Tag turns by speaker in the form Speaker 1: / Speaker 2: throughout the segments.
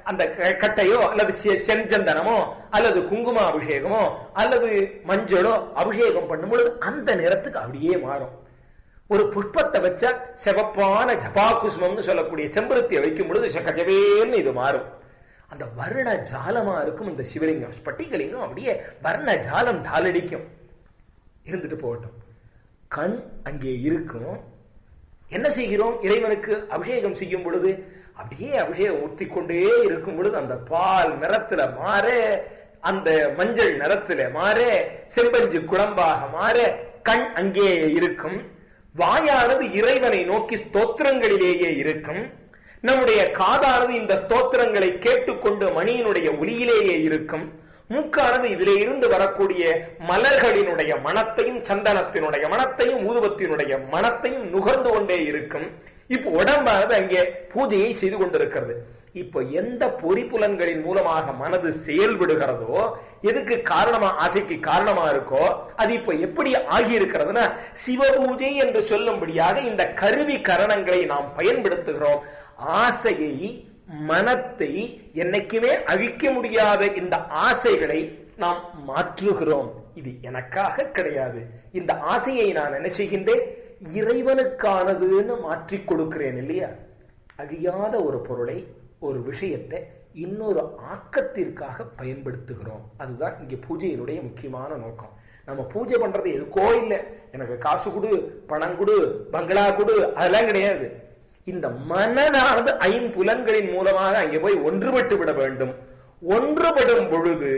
Speaker 1: அந்த க- கட்டையோ அல்லது செ- செஞ்சந்தனமோ அல்லது குங்கும அபிஷேகமோ அல்லது மஞ்சளோ அபிஷேகம் பண்ணும் பொழுது அந்த நிறத்துக்கு அப்படியே மாறும் ஒரு புஷ்பத்தை வச்சா சிவப்பான ஜபா குசுமம்னு சொல்லக்கூடிய செம்பருத்தியை வைக்கும் பொழுது சகஜவேன்னு இது மாறும் அந்த வர்ண ஜாலமா இருக்கும் இந்த சிவலிங்கம் ஸ்பட்டிகலிங்கம் அப்படியே வர்ண ஜாலம் டாலடிக்கும் இருந்துட்டு போகட்டும் கண் அங்கே இருக்கும் என்ன செய்கிறோம் இறைவனுக்கு அபிஷேகம் செய்யும் பொழுது அப்படியே அபிஷேகம் ஊற்றி கொண்டே இருக்கும் பொழுது அந்த பால் நிறத்துல மாற அந்த மஞ்சள் நிறத்துல மாற செம்பஞ்சு குழம்பாக மாற கண் அங்கேயே இருக்கும் வாயானது இறைவனை நோக்கி ஸ்தோத்திரங்களிலேயே இருக்கும் நம்முடைய காதானது இந்த ஸ்தோத்திரங்களை கேட்டுக்கொண்டு மணியினுடைய ஒலியிலேயே இருக்கும் மூக்கானது இதிலே இருந்து வரக்கூடிய மலர்களினுடைய மனத்தையும் சந்தனத்தினுடைய மனத்தையும் ஊதுவத்தினுடைய மனத்தையும் நுகர்ந்து கொண்டே இருக்கும் இப்போ உடம்பானது அங்கே பூஜையை செய்து கொண்டிருக்கிறது இப்போ எந்த பொறிப்புலன்களின் மூலமாக மனது செயல்படுகிறதோ எதுக்கு காரணமா ஆசைக்கு காரணமா இருக்கோ அது இப்ப எப்படி ஆகி இருக்கிறதுனா சிவபூஜை என்று சொல்லும்படியாக இந்த கருவி கரணங்களை நாம் பயன்படுத்துகிறோம் ஆசையை மனத்தை என்னைக்குமே அழிக்க முடியாத இந்த ஆசைகளை நாம் மாற்றுகிறோம் இது எனக்காக கிடையாது இந்த ஆசையை நான் என்ன செய்கின்றேன் இறைவனுக்கானதுன்னு மாற்றிக் கொடுக்கிறேன் இல்லையா அழியாத ஒரு பொருளை ஒரு விஷயத்தை இன்னொரு ஆக்கத்திற்காக பயன்படுத்துகிறோம் அதுதான் இங்க பூஜையினுடைய முக்கியமான நோக்கம் நம்ம பூஜை பண்றது எதுக்கோ இல்லை எனக்கு காசு கொடு பணம் கொடு பங்களா கொடு அதெல்லாம் கிடையாது இந்த மனதானது ஐம்புலன்களின் மூலமாக அங்கே போய் ஒன்றுபட்டு விட வேண்டும் ஒன்றுபடும் பொழுது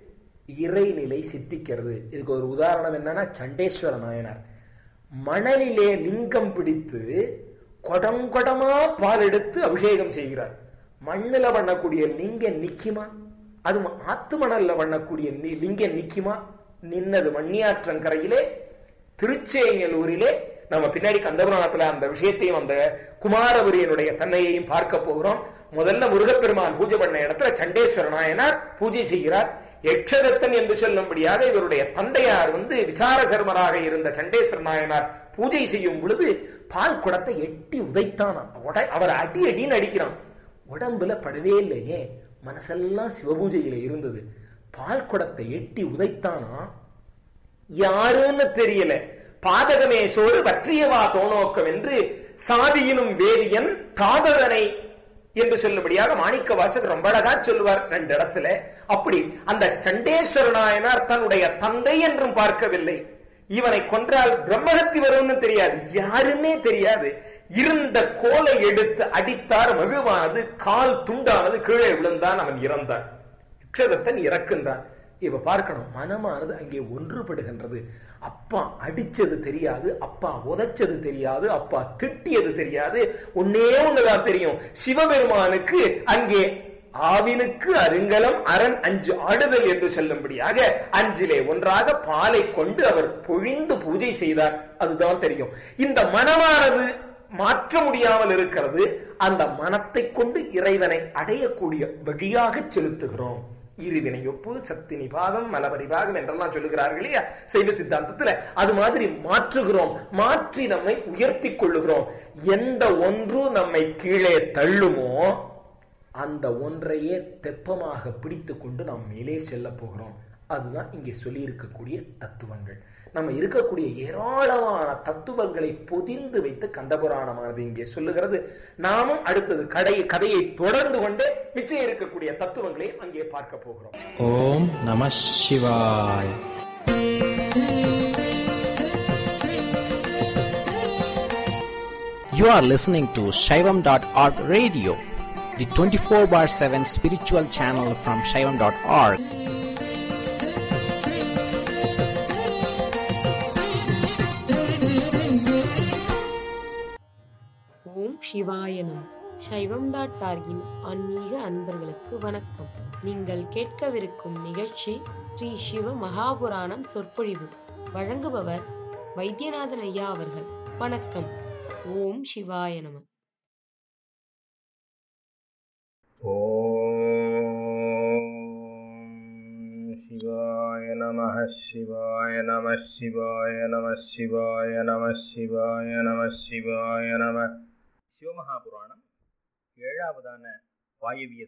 Speaker 1: இறைநிலை சித்திக்கிறது இதுக்கு ஒரு உதாரணம் என்னன்னா சண்டேஸ்வர நாயனார் மணலிலே லிங்கம் பிடித்து கொடம் கொடமா பால் எடுத்து அபிஷேகம் செய்கிறார் மண்ணுல பண்ணக்கூடிய லிங்கம் நிக்குமா அது ஆத்து மணல்ல பண்ணக்கூடிய நி- லிங்கம் நிக்குமா நின்னது மண்ணியாற்றங்கரையிலே திருச்சேங்கலூரிலே நம்ம பின்னாடி கந்தபுராணத்துல அந்த விஷயத்தையும் அந்த குமாரபுரியனுடைய தன்னையையும் பார்க்க போகிறோம் முதல்ல முருகப்பெருமான் பூஜை பண்ண இடத்துல சண்டேஸ்வர நாயனார் பூஜை செய்கிறார் யக்ஷதத்தன் என்று சொல்லும்படியாக இவருடைய தந்தையார் வந்து விசார சர்மராக இருந்த சண்டேஸ்வர நாயனார் பூஜை செய்யும் பொழுது பால் குடத்தை எட்டி உதைத்தானா உட- அவர் அடி அடின்னு அடிக்கிறான் உடம்புல படவே இல்லையே மனசெல்லாம் சிவபூஜையில இருந்தது பால் குடத்தை எட்டி உதைத்தானா யாருன்னு தெரியல பாதகமே சோறு பற்றியவா தோணோக்கம் என்று சாதியினும் வேதியன் காதலனை என்று சொல்லும்படியாக மாணிக்க வாசகர் ரொம்ப அழகா சொல்லுவார் ரெண்டு இடத்துல அப்படி அந்த சண்டேஸ்வர நாயனார் தன்னுடைய தந்தை என்றும் பார்க்கவில்லை இவனை கொன்றால் பிரம்மகத்தி வரும்னு தெரியாது யாருன்னே தெரியாது இருந்த கோலை எடுத்து அடித்தார் மகிழ்வானது கால் துண்டானது கீழே விழுந்தான் அவன் இறந்தான் யக்ஷதத்தன் இறக்கின்றான் இப்ப பார்க்கணும் மனமானது அங்கே ஒன்றுபடுகின்றது அப்பா அடிச்சது தெரியாது அப்பா உதைச்சது தெரியாது அப்பா திட்டியது தெரியாது ஒன்னே ஒண்ணுதான் தெரியும் சிவபெருமானுக்கு அங்கே ஆவினுக்கு அருங்கலம் அரண் அஞ்சு ஆடுதல் என்று சொல்லும்படியாக அஞ்சிலே ஒன்றாக பாலை கொண்டு அவர் பொழிந்து பூஜை செய்தார் அதுதான் தெரியும் இந்த மனமானது மாற்ற முடியாமல் இருக்கிறது அந்த மனத்தை கொண்டு இறைவனை அடையக்கூடிய வழியாக செலுத்துகிறோம் இருவினை ஒப்பு சக்தி நிபாதம் மலபரிபாகம் என்றெல்லாம் சொல்லுகிறார்கள் இல்லையா சைவ சித்தாந்தத்துல அது மாதிரி மாற்றுகிறோம் மாற்றி நம்மை உயர்த்தி கொள்ளுகிறோம் எந்த ஒன்று நம்மை கீழே தள்ளுமோ அந்த ஒன்றையே தெப்பமாக பிடித்து கொண்டு நாம் மேலே செல்ல போகிறோம் அதுதான் இங்கே சொல்லி இருக்கக்கூடிய தத்துவங்கள் நம்ம இருக்கக்கூடிய ஏராளமான தத்துவங்களை பொதிந்து வைத்து கந்தபுராணமானது இங்கே சொல்லுகிறது நாமும் அடுத்தது கடை கதையை தொடர்ந்து கொண்டு மிச்சம் இருக்கக்கூடிய தத்துவங்களை அங்கே பார்க்க போகிறோம்
Speaker 2: ஓம் நம சிவாய் You are listening to Shaivam.org radio, the 24 bar 7 spiritual channel from Shaivam.org.
Speaker 3: ஓம் சிவாய நம சைவம் டாட் டார்கின் ஆன்மீக அன்பர்களுக்கு வணக்கம் நீங்கள் கேட்கவிருக்கும் நிகழ்ச்சி ஸ்ரீ சிவ மகாபுராணம் சொற்பொழிவு வழங்குபவர் வைத்தியநாதன் ஐயா அவர்கள் வணக்கம் ஓம் சிவாய நம
Speaker 1: ஓம் சிவாய நம சிவாய நம சிவாய நம சிவாய நம சிவாய நம சிவாய நம சிவமகாபுராணம் ஏழாவதான வாயவிய